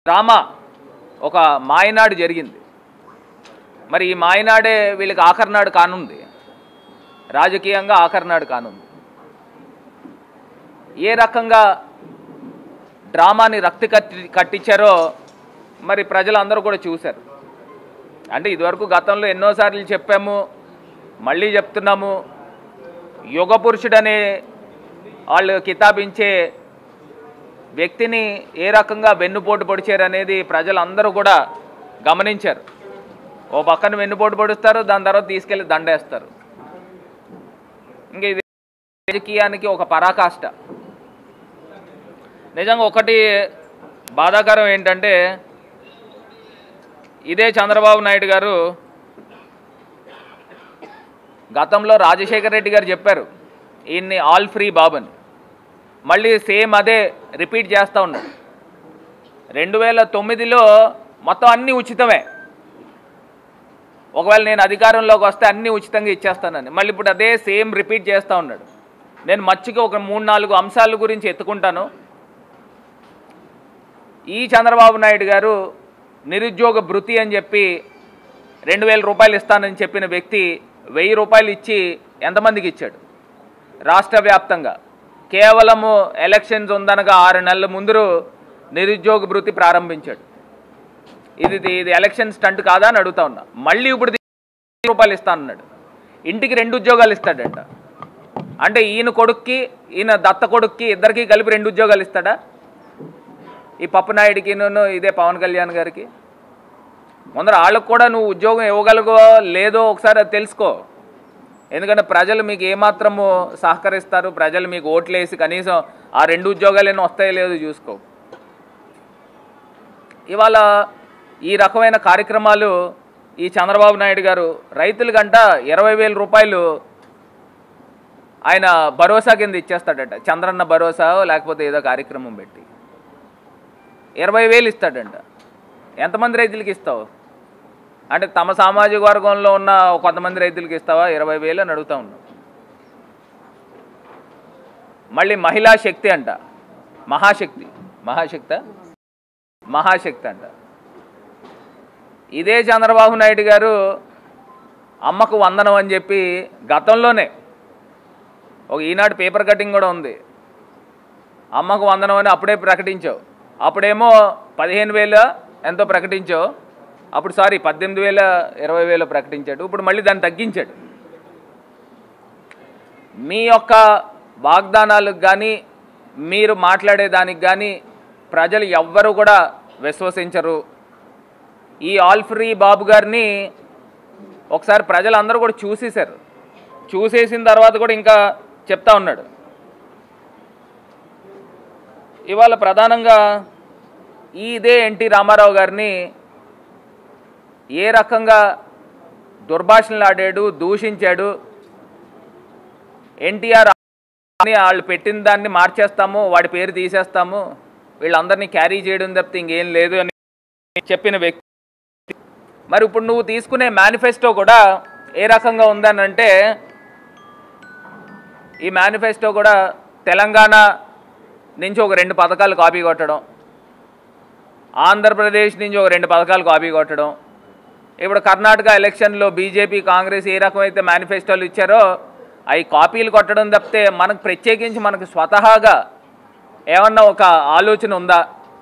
drama ఒక మాయనాడు జరిగింది మరి ఈ మాయనాడే వీళ్ళకి ఆఖరినాడు కానుంది రాజకీయంగా ఆఖరినాడు కానుంది ఏ రకంగా డ్రామాని రక్తి కట్టి కట్టించారో మరి ప్రజలందరూ కూడా చూశారు అంటే ఇదివరకు గతంలో ఎన్నోసార్లు చెప్పాము మళ్ళీ చెప్తున్నాము యుగ పురుషుడనే వాళ్ళు కితాబించే వ్యక్తిని ఏ రకంగా వెన్నుపోటు పొడిచారు అనేది ప్రజలందరూ కూడా గమనించారు ఓ పక్కన వెన్నుపోటు పొడుస్తారు దాని తర్వాత తీసుకెళ్లి దండేస్తారు ఇంకా ఇది రాజకీయానికి ఒక పరాకాష్ట నిజంగా ఒకటి బాధాకరం ఏంటంటే ఇదే చంద్రబాబు నాయుడు గారు గతంలో రాజశేఖర రెడ్డి గారు చెప్పారు ఈయన్ని ఆల్ ఫ్రీ బాబుని మళ్ళీ సేమ్ అదే రిపీట్ చేస్తూ ఉన్నాడు రెండు వేల తొమ్మిదిలో మొత్తం అన్నీ ఉచితమే ఒకవేళ నేను అధికారంలోకి వస్తే అన్నీ ఉచితంగా ఇచ్చేస్తానని మళ్ళీ ఇప్పుడు అదే సేమ్ రిపీట్ చేస్తూ ఉన్నాడు నేను మచ్చిగా ఒక మూడు నాలుగు అంశాల గురించి ఎత్తుకుంటాను ఈ చంద్రబాబు నాయుడు గారు నిరుద్యోగ భృతి అని చెప్పి రెండు వేల రూపాయలు ఇస్తానని చెప్పిన వ్యక్తి వెయ్యి రూపాయలు ఇచ్చి ఎంతమందికి ఇచ్చాడు రాష్ట్ర వ్యాప్తంగా కేవలము ఎలక్షన్స్ ఉందనగా ఆరు నెలల ముందు నిరుద్యోగ భృతి ప్రారంభించాడు ఇది ఇది- ఇది ఎలక్షన్ స్టంట్ కాదా అని అడుగుతా ఉన్నా మళ్ళీ ఇప్పుడు వెయ్యి రూపాయలు ఇస్తానన్నాడు ఇంటికి రెండు ఉద్యోగాలు ఇస్తాడంట అంటే ఈయన కొడుక్కి ఈయన దత్త కొడుక్కి ఇద్దరికి కలిపి రెండు ఉద్యోగాలు ఇస్తాడా ఈ పప్పు నాయుడికి ఇదే పవన్ కళ్యాణ్ గారికి ముందర వాళ్ళకు కూడా నువ్వు ఉద్యోగం ఇవ్వగలుగో లేదో ఒకసారి అది తెలుసుకో ఎందుకంటే ప్రజలు మీకు ఏమాత్రము సహకరిస్తారు ప్రజలు మీకు ఓట్లు వేసి కనీసం ఆ రెండు ఉద్యోగాలైనా వస్తాయో లేదో చూసుకో ఇవాళ ఈ రకమైన కార్యక్రమాలు ఈ చంద్రబాబు నాయుడు గారు రైతులకంట ఇరవై వేల రూపాయలు ఆయన భరోసా కింద ఇచ్చేస్తాడట చంద్రన్న భరోసా లేకపోతే ఏదో కార్యక్రమం పెట్టి ఇరవై వేలు ఇస్తాడంట ఎంతమంది రైతులకి ఇస్తావు అంటే తమ సామాజిక వర్గంలో ఉన్న కొంతమంది రైతులకి ఇస్తావా ఇరవై వేలు అని అడుగుతా ఉన్నాం మళ్ళీ మహిళా శక్తి అంట మహాశక్తి మహాశక్త మహాశక్తి అంట ఇదే చంద్రబాబు నాయుడు గారు అమ్మకు వందనం అని చెప్పి గతంలోనే ఒక ఈనాడు పేపర్ కటింగ్ కూడా ఉంది అమ్మకు వందనం అని అప్పుడే ప్రకటించావు అప్పుడేమో పదిహేను వేల ఎంతో ప్రకటించావు అప్పుడు సారీ పద్దెనిమిది వేల ఇరవై వేలు ప్రకటించాడు ఇప్పుడు మళ్ళీ దాన్ని తగ్గించాడు మీ యొక్క వాగ్దానాలకు కానీ మీరు మాట్లాడే దానికి కానీ ప్రజలు ఎవ్వరూ కూడా విశ్వసించరు ఈ ఆల్ ఫ్రీ బాబు గారిని ఒకసారి ప్రజలందరూ కూడా చూసేశారు చూసేసిన తర్వాత కూడా ఇంకా చెప్తా ఉన్నాడు ఇవాళ ప్రధానంగా ఈ ఇదే ఎన్టీ రామారావు గారిని ఏ రకంగా దుర్భాషణలు ఆడాడు దూషించాడు ఎన్టీఆర్ అని వాళ్ళు పెట్టిన దాన్ని మార్చేస్తాము వాడి పేరు తీసేస్తాము వీళ్ళందరినీ క్యారీ చేయడం తప్పితే ఇంకేం లేదు అని చెప్పిన వ్యక్తి మరి ఇప్పుడు నువ్వు తీసుకునే మేనిఫెస్టో కూడా ఏ రకంగా ఉందనంటే ఈ మేనిఫెస్టో కూడా తెలంగాణ నుంచి ఒక రెండు పథకాలు కాపీ కొట్టడం ఆంధ్రప్రదేశ్ నుంచి ఒక రెండు పథకాలు కాపీ కొట్టడం ఇప్పుడు కర్ణాటక ఎలక్షన్లో బీజేపీ కాంగ్రెస్ ఏ రకమైతే మేనిఫెస్టోలు ఇచ్చారో అవి కాపీలు కొట్టడం తప్పితే మనకు ప్రత్యేకించి మనకు స్వతహాగా ఏమన్నా ఒక ఆలోచన ఉందా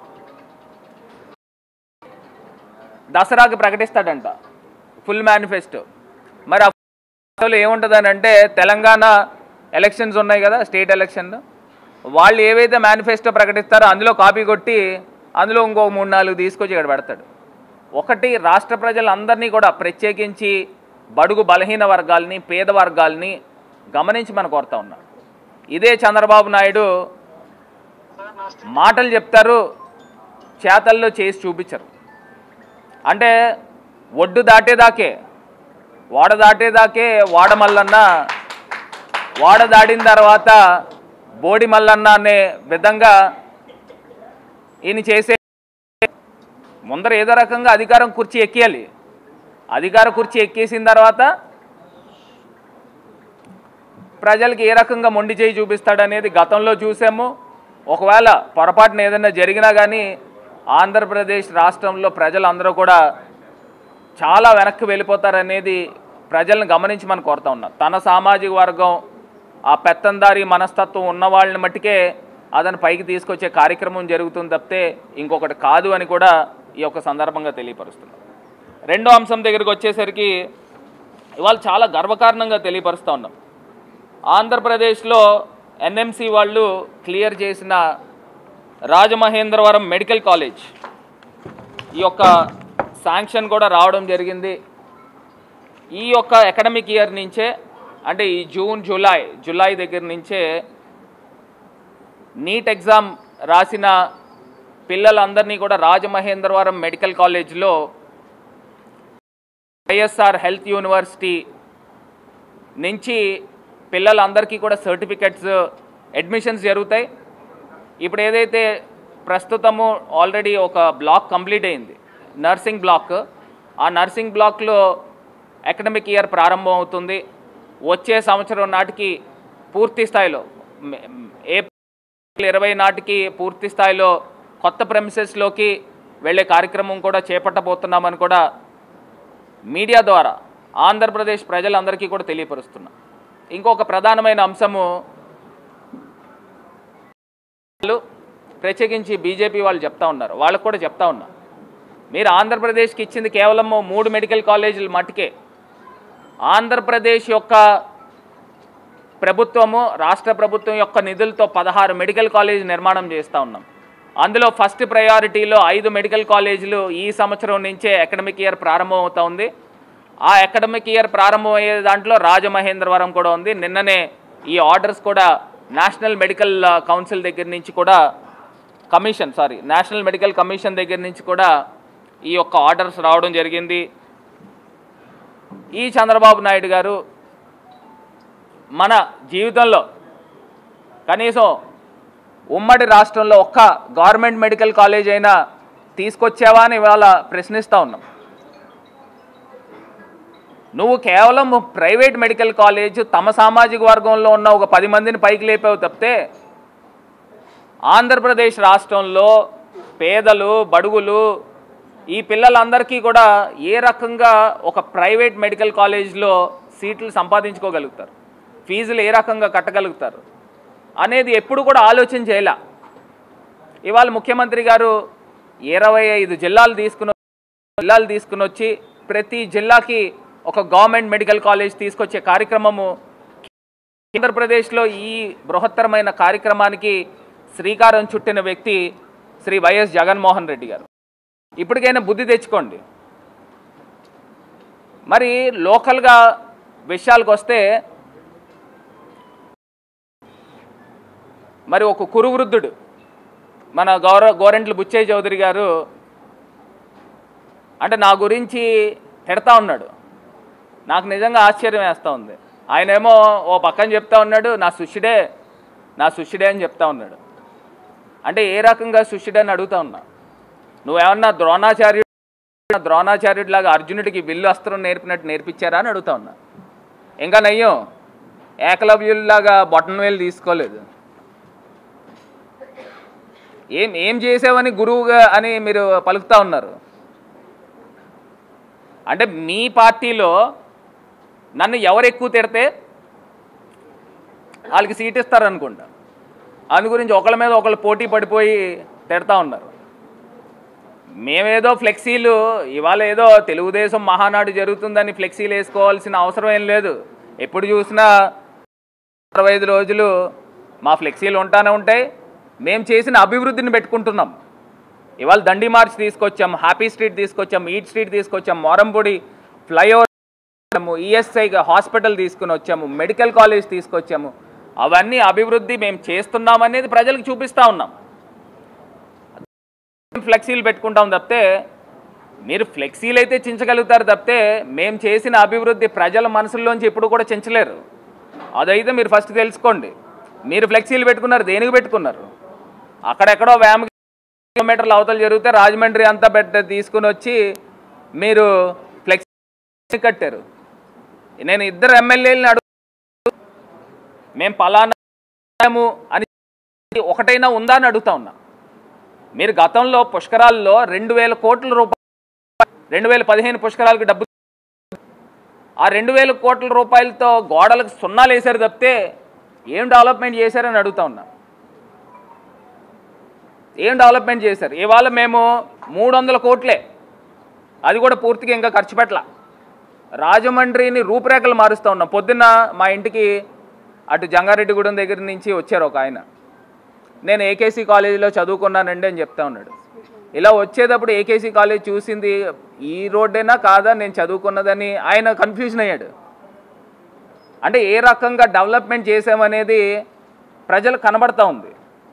దసరాకి ప్రకటిస్తాడంట ఫుల్ మేనిఫెస్టో మరి ఆ మేనిఫెస్టోలో ఏముంటుందని అంటే తెలంగాణ ఎలక్షన్స్ ఉన్నాయి కదా స్టేట్ ఎలక్షన్ వాళ్ళు ఏవైతే మేనిఫెస్టో ప్రకటిస్తారో అందులో కాపీ కొట్టి అందులో ఇంకో మూడు నాలుగు తీసుకొచ్చి ఇక్కడ పెడతాడు ఒకటి రాష్ట్ర ప్రజలందరినీ కూడా ప్రత్యేకించి బడుగు బలహీన వర్గాల్ని పేద వర్గాల్ని గమనించి మనం కోరుతా ఉన్నాం ఇదే చంద్రబాబు నాయుడు మాటలు చెప్తారు చేతల్లో చేసి చూపించరు అంటే ఒడ్డు దాటేదాకే వాడ దాటేదాకే వాడ మల్లన్న వాడ దాటిన తర్వాత బోడి మల్లన్న అనే విధంగా ఈయన చేసే ముందర ఏదో రకంగా అధికారం కుర్చీ ఎక్కేయాలి అధికార కుర్చీ ఎక్కేసిన తర్వాత ప్రజలకి ఏ రకంగా మొండి చేయి చూపిస్తాడనేది గతంలో చూసాము ఒకవేళ పొరపాటున ఏదైనా జరిగినా కానీ ఆంధ్రప్రదేశ్ రాష్ట్రంలో ప్రజలందరూ కూడా చాలా వెనక్కి వెళ్ళిపోతారనేది ప్రజలను గమనించి మనం కోరుతా ఉన్నాం తన సామాజిక వర్గం ఆ పెత్తందారి మనస్తత్వం ఉన్న వాళ్ళని మట్టుకే అతను పైకి తీసుకొచ్చే కార్యక్రమం జరుగుతుంది తప్పితే ఇంకొకటి కాదు అని కూడా ఈ యొక్క సందర్భంగా తెలియపరుస్తున్నాం రెండో అంశం దగ్గరికి వచ్చేసరికి ఇవాళ చాలా గర్వకారణంగా తెలియపరుస్తూ ఉన్నాం ఆంధ్రప్రదేశ్లో ఎన్ఎంసి వాళ్ళు క్లియర్ చేసిన రాజమహేంద్రవరం మెడికల్ కాలేజ్ ఈ యొక్క శాంక్షన్ కూడా రావడం జరిగింది ఈ యొక్క అకాడమిక్ ఇయర్ నుంచే అంటే ఈ జూన్ జూలై జూలై దగ్గర నుంచే నీట్ ఎగ్జామ్ రాసిన పిల్లలందరినీ కూడా రాజమహేంద్రవరం మెడికల్ కాలేజ్లో వైఎస్ఆర్ హెల్త్ యూనివర్సిటీ నుంచి పిల్లలందరికీ కూడా సర్టిఫికెట్స్ అడ్మిషన్స్ జరుగుతాయి ఇప్పుడు ఏదైతే ప్రస్తుతము ఆల్రెడీ ఒక బ్లాక్ కంప్లీట్ అయింది నర్సింగ్ బ్లాక్ ఆ నర్సింగ్ బ్లాక్లో అకాడమిక్ ఇయర్ ప్రారంభం అవుతుంది వచ్చే సంవత్సరం నాటికి పూర్తి స్థాయిలో మే- ఏప్రిల్ ఇరవై నాటికి పూర్తి స్థాయిలో కొత్త ప్రెమిసెస్లోకి వెళ్ళే కార్యక్రమం కూడా చేపట్టబోతున్నామని కూడా మీడియా ద్వారా ఆంధ్రప్రదేశ్ ప్రజలందరికీ కూడా తెలియపరుస్తున్నా ఇంకొక ప్రధానమైన అంశము వాళ్ళు ప్రత్యేకించి బీజేపీ వాళ్ళు చెప్తా ఉన్నారు వాళ్ళకు కూడా చెప్తా ఉన్నా మీరు ఆంధ్రప్రదేశ్కి ఇచ్చింది కేవలం మూడు మెడికల్ కాలేజీలు మట్టుకే ఆంధ్రప్రదేశ్ యొక్క ప్రభుత్వము రాష్ట్ర ప్రభుత్వం యొక్క నిధులతో పదహారు మెడికల్ కాలేజ్ నిర్మాణం చేస్తూ ఉన్నాం అందులో ఫస్ట్ ప్రయారిటీలో ఐదు మెడికల్ కాలేజీలు ఈ సంవత్సరం నుంచే అకాడమిక్ ఇయర్ ప్రారంభం అవుతా ఉంది ఆ అకాడమిక్ ఇయర్ ప్రారంభం అయ్యే దాంట్లో రాజమహేంద్రవరం కూడా ఉంది నిన్ననే ఈ ఆర్డర్స్ కూడా నేషనల్ మెడికల్ ఆ, కౌన్సిల్ దగ్గర నుంచి కూడా commission sorry national medical commission దగ్గర నుంచి కూడా ఈ యొక్క ఆర్డర్స్ రావడం జరిగింది ఈ చంద్రబాబు నాయుడు గారు మన జీవితంలో కనీసం ఉమ్మడి రాష్ట్రంలో ఒక్క గవర్నమెంట్ మెడికల్ కాలేజ్ అయినా తీసుకొచ్చావా అని ఇవాళ ప్రశ్నిస్తూ ఉన్నాం నువ్వు కేవలం ప్రైవేట్ మెడికల్ కాలేజ్ తమ సామాజిక వర్గంలో ఉన్న ఒక పది మందిని పైకి లేపావు తప్పితే ఆంధ్రప్రదేశ్ రాష్ట్రంలో పేదలు బడుగులు ఈ పిల్లలందరికీ కూడా ఏ రకంగా ఒక ప్రైవేట్ మెడికల్ కాలేజ్లో సీట్లు సంపాదించుకోగలుగుతారు ఫీజులు ఏ రకంగా కట్టగలుగుతారు అనేది ఎప్పుడు కూడా ఆలోచన చేయలే ఇవాళ ముఖ్యమంత్రి గారు ఇరవై ఐదు జిల్లాలు తీసుకుని జిల్లాలు తీసుకుని వచ్చి ప్రతి జిల్లాకి ఒక గవర్నమెంట్ మెడికల్ కాలేజ్ తీసుకొచ్చే కార్యక్రమము ఆంధ్రప్రదేశ్లో ఈ బృహత్తరమైన కార్యక్రమానికి శ్రీకారం చుట్టిన వ్యక్తి శ్రీ వైఎస్ జగన్మోహన్ రెడ్డి గారు ఇప్పటికైనా బుద్ధి తెచ్చుకోండి మరి లోకల్గా విషయాలకు వస్తే మరి ఒక కురువృద్ధుడు మన గౌరవ గోరెంట్ల బుచ్చయ్య చౌదరి గారు అంటే నా గురించి తిడతా ఉన్నాడు నాకు నిజంగా ఆశ్చర్యం వేస్తూ ఉంది ఆయనేమో ఓ పక్కన చెప్తా ఉన్నాడు నా శిష్యుడే నా శిష్యుడే అని చెప్తా ఉన్నాడు అంటే ఏ రకంగా శిష్యుడే అని అడుగుతా ఉన్నా నువ్వేమన్నా ద్రోణాచార్యుడు ద్రోణాచార్యుడిలాగా అర్జునుడికి విల్లు అస్త్రం నేర్పినట్టు నేర్పించారా అని అడుగుతా ఉన్నా ఇంకా నయ్యం ఏకలవ్యుల్లాగా బొటన్ వేలు తీసుకోలేదు ఏం ఏం చేసావని గురువుగా అని మీరు పలుకుతా ఉన్నారు అంటే మీ పార్టీలో నన్ను ఎవరు ఎక్కువ తిడితే వాళ్ళకి సీట్ ఇస్తారనుకుంటా అందు గురించి ఒకళ్ళ మీద ఒకళ్ళు పోటీ పడిపోయి తిడతా ఉన్నారు మేమేదో ఫ్లెక్సీలు ఇవాళ ఏదో తెలుగుదేశం మహానాడు జరుగుతుందని ఫ్లెక్సీలు వేసుకోవాల్సిన అవసరం ఏం లేదు ఎప్పుడు చూసినా అరవై ఐదు రోజులు మా ఫ్లెక్సీలు ఉంటానే ఉంటాయి మేము చేసిన అభివృద్ధిని పెట్టుకుంటున్నాం ఇవాళ దండి మార్చ్ తీసుకొచ్చాం హ్యాపీ స్ట్రీట్ తీసుకొచ్చాం ఈట్ స్ట్రీట్ తీసుకొచ్చాం మోరంపొడి ఫ్లైఓవర్ ఈఎస్ఐ హాస్పిటల్ తీసుకుని వచ్చాము మెడికల్ కాలేజ్ తీసుకొచ్చాము అవన్నీ అభివృద్ధి మేము చేస్తున్నాం అనేది ప్రజలకు చూపిస్తూ ఉన్నాం ఫ్లెక్సీలు పెట్టుకుంటాం తప్పితే మీరు ఫ్లెక్సీలు అయితే చించగలుగుతారు తప్పితే మేము చేసిన అభివృద్ధి ప్రజల మనసుల్లోంచి ఎప్పుడు కూడా చించలేరు అదైతే మీరు ఫస్ట్ తెలుసుకోండి మీరు ఫ్లెక్సీలు పెట్టుకున్నారు దేనికి పెట్టుకున్నారు అక్కడెక్కడో వ్యామ్ కిలోమీటర్ల అవతల జరిగితే రాజమండ్రి అంతా పెట్ట తీసుకుని వచ్చి మీరు ఫ్లెక్సీ కట్టారు నేను ఇద్దరు ఎమ్మెల్యేలని అడుగు మేము పలానా అని ఒకటైనా ఉందా అని అడుగుతా ఉన్నా మీరు గతంలో పుష్కరాల్లో రెండు వేల కోట్ల రూపాయలు రెండు వేల పదిహేను పుష్కరాలకు డబ్బు ఆ రెండు వేల కోట్ల రూపాయలతో గోడలకు సున్నాలు వేశారు తప్పితే ఏం డెవలప్మెంట్ చేశారని అడుగుతా ఉన్నా ఏం డెవలప్మెంట్ చేశారు ఇవాళ మేము మూడు వందల కోట్లే అది కూడా పూర్తిగా ఇంకా ఖర్చు పెట్టల రాజమండ్రిని రూపురేఖలు మారుస్తూ ఉన్నాం పొద్దున్న మా ఇంటికి అటు జంగారెడ్డిగూడెం దగ్గర నుంచి వచ్చారు ఒక ఆయన నేను ఏకేసీ కాలేజీలో చదువుకున్నానండి అని చెప్తా ఉన్నాడు ఇలా వచ్చేటప్పుడు ఏకేసీ కాలేజ్ చూసింది ఈ రోడ్డేనా కాదా నేను చదువుకున్నదని ఆయన కన్ఫ్యూజన్ అయ్యాడు అంటే ఏ రకంగా డెవలప్మెంట్ చేసామనేది ప్రజలకు కనబడతా ఉంది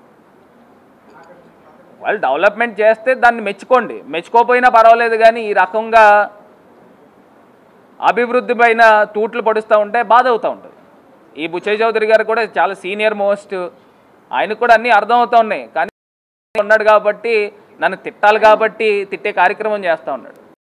వాళ్ళు డెవలప్మెంట్ చేస్తే దాన్ని మెచ్చుకోండి మెచ్చుకోపోయినా పర్వాలేదు కానీ ఈ రకంగా అభివృద్ధి పైన తూట్లు పడుస్తూ ఉంటే బాధ అవుతూ ఉంటుంది ఈ బుచ్చయ్య చౌదరి గారు కూడా చాలా సీనియర్ మోస్ట్ ఆయనకు కూడా అన్నీ అర్థమవుతూ ఉన్నాయి కానీ ఉన్నాడు కాబట్టి నన్ను తిట్టాలి కాబట్టి తిట్టే కార్యక్రమం చేస్తూ ఉన్నాడు